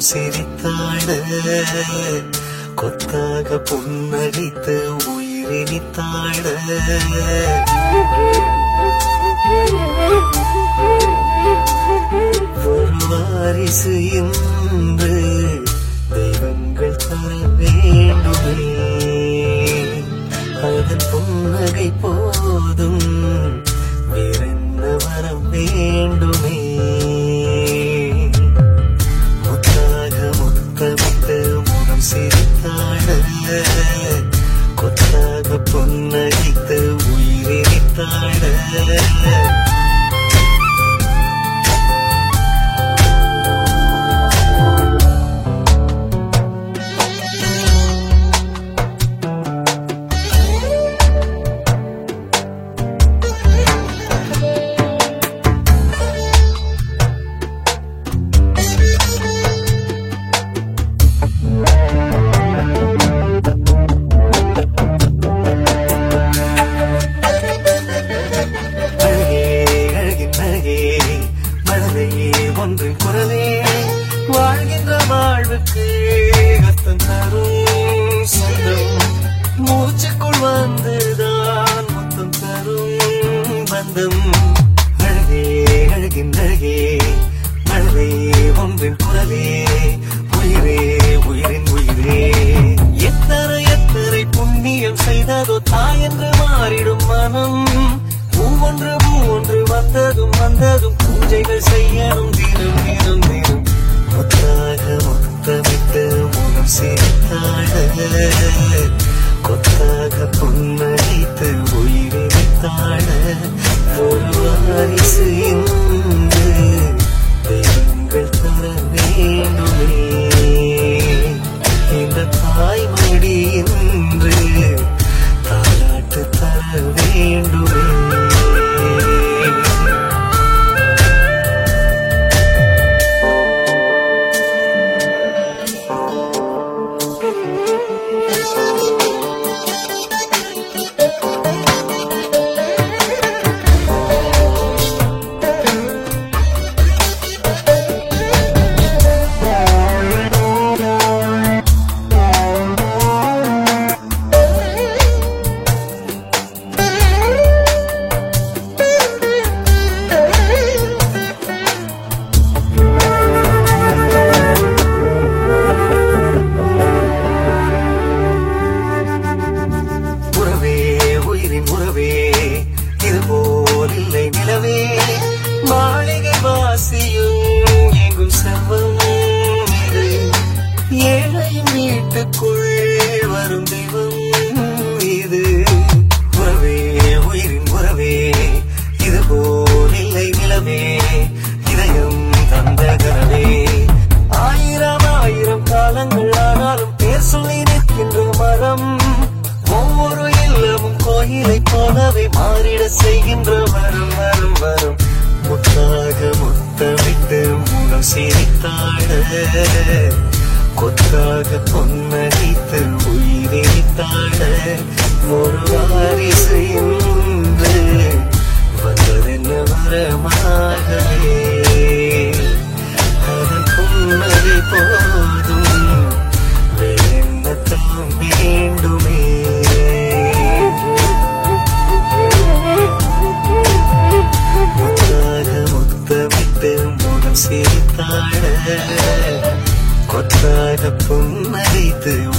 சிரித்தாட கொத்தாக புன்னகைத்து உயிரினித்தாட ஒரு வாரிசு என்று தெய்வங்கள் தர வேண்டுமே அதன் புன்னகை போதும் வேறென்ன வர வேண்டுமே முத்தாக முத்தமிட்டு முகம் சிரித்தாட கொத்தாக புன்னகைத்து உயிரித்தாட அழகே அழகின் அழகே மனதையே ஒன்றின் குரலே வாழ்கின்ற வாழ்வுக்கு அர்த்தம் தரும் சொந்தம் மூச்சுக்குள் வந்துதான் மொத்தம் தரும் பந்தம் அழகே அழகின் அழகே மனதையே ஒன்றின் குரலே உயிரே உயிரின் உயிரே எத்தனை எத்தனை புண்ணியம் செய்ததோ தாய் என்று மாறிடும் மனம் ஒவ்வொன்று ஒன்று வந்ததும் வந்ததும் பூஜைகள் செய்யணும் தினம் தினம் தினம் முத்தாக முத்தமிட்டு முகம் சிரித்தாட கொத்தாக புன்னகைத்து உயிரித்தாட ஒரு வாரிசு இன்று தெய்வங்கள் தர வேண்டுமே இந்த தாய்மடி என்று தாலாட்டு தர வேண்டுமே உறவே உயிரின் உறவே இது போல் இல்லை நிலவே மாளிகை வாசியும் எங்கும் செல்வம் இது ஏழையின் வீட்டுக்குள் வரும் தெய்வம் இது உறவே உயிரின் உறவே இது போல் இல்லை நிலவே இதயம் தந்த கனவே ஆயிரம் ஆயிரம் காலங்கள் ஆனாலும் பேர் சொல்லி நிற்கின்ற மரம் ஒவ்வொரு இல்லமும் கோயிலை போலவே மாறிட செய்கின்ற வரும் வரும் வரும் முத்தாக முத்தமிட்டு முகம் சிரித்தாட கொத்தாக பொன்னடித்து உயிரித்தாட ஒரு வாரிசு என்று வந்ததென்ன வரமாகவே அதன் புன்னகை போதும் வேறென்னத்தான் வேண்டுமே முத்தாக முத்தமிட்டு முகம் சிரித்தாட கொத்தாக புன்னகைத்து